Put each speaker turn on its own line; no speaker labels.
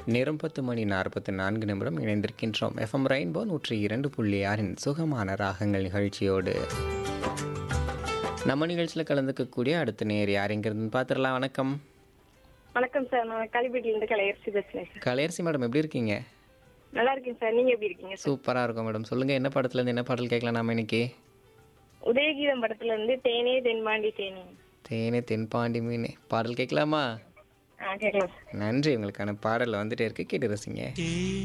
நேரம் பத்து மணி நாற்பத்தி நான்கு நிமிடம் இணைந்திருக்கின்றோம் எஃப்எம் ரெயின்போ நூற்றி இரண்டு புள்ளி ஆறின் சுகமான ராகங்கள் நிகழ்ச்சியோடு நம்ம நிகழ்ச்சியில் கலந்துக்கக்கூடிய அடுத்த நேர் யார் எங்கிருந்து பார்த்துடலாம் வணக்கம்
வணக்கம் சார் நான் கலிபேட்டிலேருந்து கலையரசி பேசுறேன் சார்
கலையரசி மேடம் எப்படி இருக்கீங்க
நல்லா இருக்கேன் சார் நீங்க எப்படி இருக்கீங்க சார்
சூப்பராக இருக்கும் மேடம் சொல்லுங்கள் என்ன படத்துலேருந்து என்ன பாடல் கேட்கலாம் நாம இன்னைக்கு
உதயகீதம் படத்துல இருந்து தேனே தென்பாண்டி தேனே
தேனே தென்பாண்டி மீன் பாடல் கேட்கலாமா
ஆ கேட்கலாம் சார்
நன்றி உங்களுக்கான பாடல் வந்துட்டே இருக்கு கேட்டு ரசிங்க